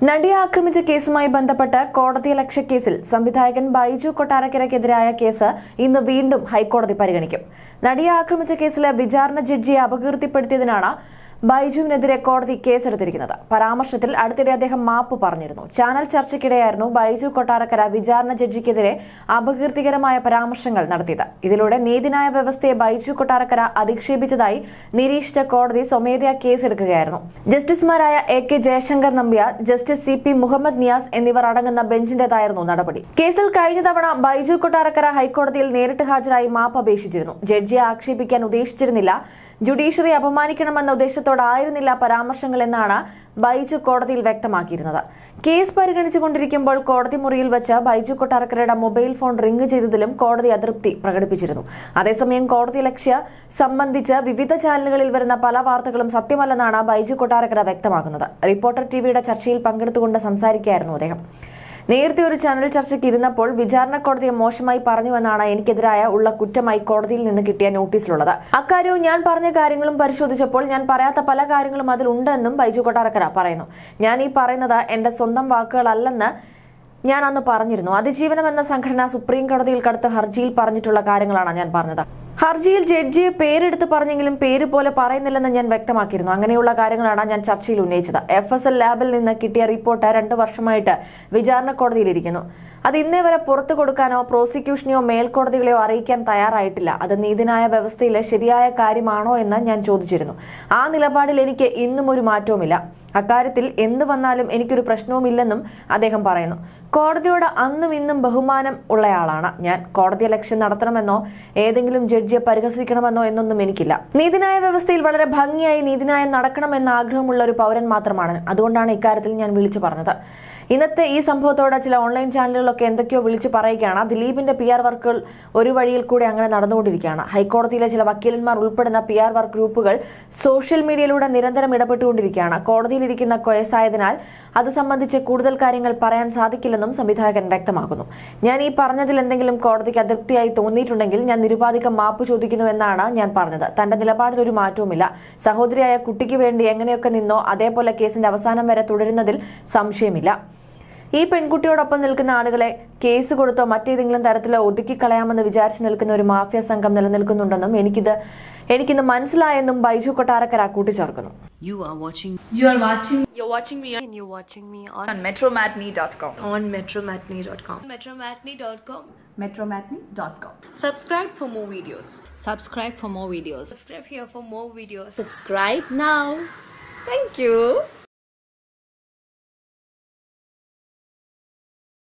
നടിയെ ആക്രമിച്ച കേസുമായി ബന്ധപ്പെട്ട് കോടതിയലക്ഷ്യ കേസിൽ സംവിധായകൻ ബൈജു കൊട്ടാരക്കരയ്ക്കെതിരായ കേസ് ഇന്ന് വീണ്ടും ഹൈക്കോടതി പരിഗണിക്കും നടിയെ ആക്രമിച്ച കേസിലെ വിചാരണ ജഡ്ജിയെ അപകീർത്തിപ്പെടുത്തിയതിനാണ് ബൈജുവിനെതിരെ കോടതി കേസെടുത്തിരിക്കുന്നത് പരാമർശത്തിൽ അടുത്തിടെ അദ്ദേഹം മാപ്പ് പറഞ്ഞിരുന്നു ചാനൽ ചർച്ചയ്ക്കിടെയായിരുന്നു ബൈജു കൊട്ടാരക്കര വിചാരണ ജഡ്ജിക്കെതിരെ അപകീർത്തികരമായ പരാമർശങ്ങൾ നടത്തിയത് ഇതിലൂടെ നീതിന്യായ വ്യവസ്ഥയെ ബൈജു കൊട്ടാരക്കര അധിക്ഷേപിച്ചതായി നിരീക്ഷിച്ച കോടതി സ്വമേധയാ കേസെടുക്കുകയായിരുന്നു ജസ്റ്റിസുമാരായ A K Jayasankar Nambiar justice C P Muhammad Niyas എന്നിവർ അടങ്ങുന്ന ബെഞ്ചിന്റേതായിരുന്നു നടപടി കേസിൽ കഴിഞ്ഞ തവണ ബൈജു കൊട്ടാരക്കര ഹൈക്കോടതിയിൽ നേരിട്ട് ഹാജരായി മാപ്പ് അപേക്ഷിച്ചിരുന്നു ജഡ്ജിയെ ആക്ഷേപിക്കാൻ ഉദ്ദേശിച്ചിരുന്നില്ല ജുഡീഷ്യറി അപമാനിക്കണമെന്ന ഉദ്ദേശത്തോടായിരുന്നില്ല പരാമർശങ്ങൾ എന്നാണ് ബൈജു കോടതിയിൽ വ്യക്തമാക്കിയിരുന്നത് കേസ് പരിഗണിച്ചുകൊണ്ടിരിക്കുമ്പോൾ കോടതി മുറിയിൽ വെച്ച് ബൈജു കൊട്ടാരക്കരയുടെ മൊബൈൽ ഫോൺ റിംഗ് ചെയ്തതിലും കോടതി അതൃപ്തി പ്രകടിപ്പിച്ചിരുന്നു അതേസമയം കോടതി ലക്ഷ്യ സംബന്ധിച്ച് വിവിധ ചാനലുകളിൽ വരുന്ന പല വാർത്തകളും സത്യമല്ലെന്നാണ് ബൈജു കൊട്ടാരക്കര വ്യക്തമാക്കുന്നത് റിപ്പോർട്ടർ ടിവിയുടെ ചർച്ചയിൽ പങ്കെടുത്തുകൊണ്ട് സംസാരിക്കുകയായിരുന്നു അദ്ദേഹം നേരത്തെ ഒരു ചാനൽ ചർച്ചയ്ക്ക് ഇരുന്നപ്പോൾ വിചാരണ കോടതിയെ മോശമായി പറഞ്ഞുവെന്നാണ് എനിക്കെതിരായ ഉള്ള കുറ്റമായി കോടതിയിൽ നിന്ന് കിട്ടിയ നോട്ടീസിലുള്ളത് അക്കാര്യവും ഞാൻ പറഞ്ഞ കാര്യങ്ങളും പരിശോധിച്ചപ്പോൾ ഞാൻ പറയാത്ത പല കാര്യങ്ങളും അതിലുണ്ടെന്നും ബൈജു കൊട്ടാരക്കര പറയുന്നു ഞാൻ ഈ പറയുന്നത് എന്റെ സ്വന്തം വാക്കുകളല്ലെന്ന് ഞാൻ അന്ന് പറഞ്ഞിരുന്നു അതിജീവനം എന്ന സംഘടന സുപ്രീം കോടതിയിൽ കടുത്ത ഹർജിയിൽ പറഞ്ഞിട്ടുള്ള കാര്യങ്ങളാണ് ഞാൻ പറഞ്ഞത് ഹർജിയിൽ ജഡ്ജിയെ പേരെടുത്ത് പറഞ്ഞെങ്കിലും പേര് പോലെ പറയുന്നില്ലെന്ന് ഞാൻ വ്യക്തമാക്കിയിരുന്നു അങ്ങനെയുള്ള കാര്യങ്ങളാണ് ഞാൻ ചർച്ചയിൽ ഉന്നയിച്ചത് എഫ് എസ് എൽ ലാബിൽ നിന്ന് കിട്ടിയ റിപ്പോർട്ട് രണ്ട് വർഷമായിട്ട് വിചാരണ കോടതിയിലിരിക്കുന്നു അത് ഇന്നേ വരെ പുറത്തു കൊടുക്കാനോ പ്രോസിക്യൂഷനെയോ മേൽക്കോടതികളെയോ അറിയിക്കാൻ തയ്യാറായിട്ടില്ല അത് നീതിന്യായ വ്യവസ്ഥയിലെ ശരിയായ കാര്യമാണോ എന്ന് ഞാൻ ചോദിച്ചിരുന്നു ആ നിലപാടിൽ എനിക്ക് ഇന്നും ഒരു മാറ്റവുമില്ല അക്കാര്യത്തിൽ എന്ത് വന്നാലും എനിക്കൊരു പ്രശ്നവുമില്ലെന്നും അദ്ദേഹം പറയുന്നു കോടതിയോട് അന്നും ഇന്നും ബഹുമാനം ഉള്ളയാളാണ് ഞാൻ കോടതി ലക്ഷ്യം നടത്തണമെന്നോ ഏതെങ്കിലും ജഡ്ജിയെ പരിഹസിക്കണമെന്നോ എന്നൊന്നും എനിക്കില്ല നീതിന്യായ വ്യവസ്ഥയിൽ വളരെ ഭംഗിയായി നീതിന്യായം നടക്കണമെന്ന ആഗ്രഹമുള്ള ഒരു പൗരൻ മാത്രമാണ് അതുകൊണ്ടാണ് ഇക്കാര്യത്തിൽ ഞാൻ വിളിച്ചു പറഞ്ഞത് ഇന്നത്തെ ഈ സംഭവത്തോടെ ചില ഓൺലൈൻ ചാനലുകളൊക്കെ എന്തൊക്കെയോ വിളിച്ചു പറയുകയാണ് ദിലീപിന്റെ പി ആർ വർക്കുകൾ ഒരു വഴിയിൽ കൂടി അങ്ങനെ നടന്നുകൊണ്ടിരിക്കുകയാണ് ഹൈക്കോടതിയിലെ ചില വക്കീലന്മാർ ഉൾപ്പെടുന്ന പി ആർ വർക്ക് ഗ്രൂപ്പുകൾ സോഷ്യൽ മീഡിയയിലൂടെ നിരന്തരം ഇടപെട്ടുകൊണ്ടിരിക്കുകയാണ് കോടതിയിലിരിക്കുന്ന കേസായതിനാൽ അത് സംബന്ധിച്ച് കൂടുതൽ കാര്യങ്ങൾ പറയാൻ സാധിക്കില്ലെന്നും സംവിധായകൻ വ്യക്തമാക്കുന്നു ഞാൻ ഈ പറഞ്ഞതിൽ എന്തെങ്കിലും കോടതിക്ക് അതൃപ്തിയായി തോന്നിയിട്ടുണ്ടെങ്കിൽ ഞാൻ നിരുപാധികം മാപ്പ് ചോദിക്കുന്നുവെന്നാണ് ഞാൻ പറഞ്ഞത് തന്റെ നിലപാടിൽ ഒരു മാറ്റവുമില്ല സഹോദരിയായ കുട്ടിക്ക് വേണ്ടി എങ്ങനെയൊക്കെ നിന്നോ അതേപോലെ കേസിന്റെ അവസാനം വരെ തുടരുന്നതിൽ സംശയമില്ല ഈ പെൺകുട്ടിയോടൊപ്പം നിൽക്കുന്ന ആളുകളെ കേസ് കൊടുത്തോ മറ്റേതെങ്കിലും തരത്തിലോ ഒതുക്കിക്കളയാമെന്ന് വിചാരിച്ചു നിൽക്കുന്ന ഒരു മാഫിയ സംഘം നിലനിൽക്കുന്നുണ്ടെന്നും എനിക്കിത് എനിക്കിന്ന് മനസ്സിലായെന്നും ബൈജു കൊട്ടാരക്കര കൂട്ടിച്ചേർക്കുന്നു You are watching You are watching You're watching me on and you're watching me on, on metromatney.com. on metromatney.com. Metromatney.com. metromatney.com. subscribe for more videos Subscribe for more videos. Subscribe here for more videos. Subscribe now. Thank you.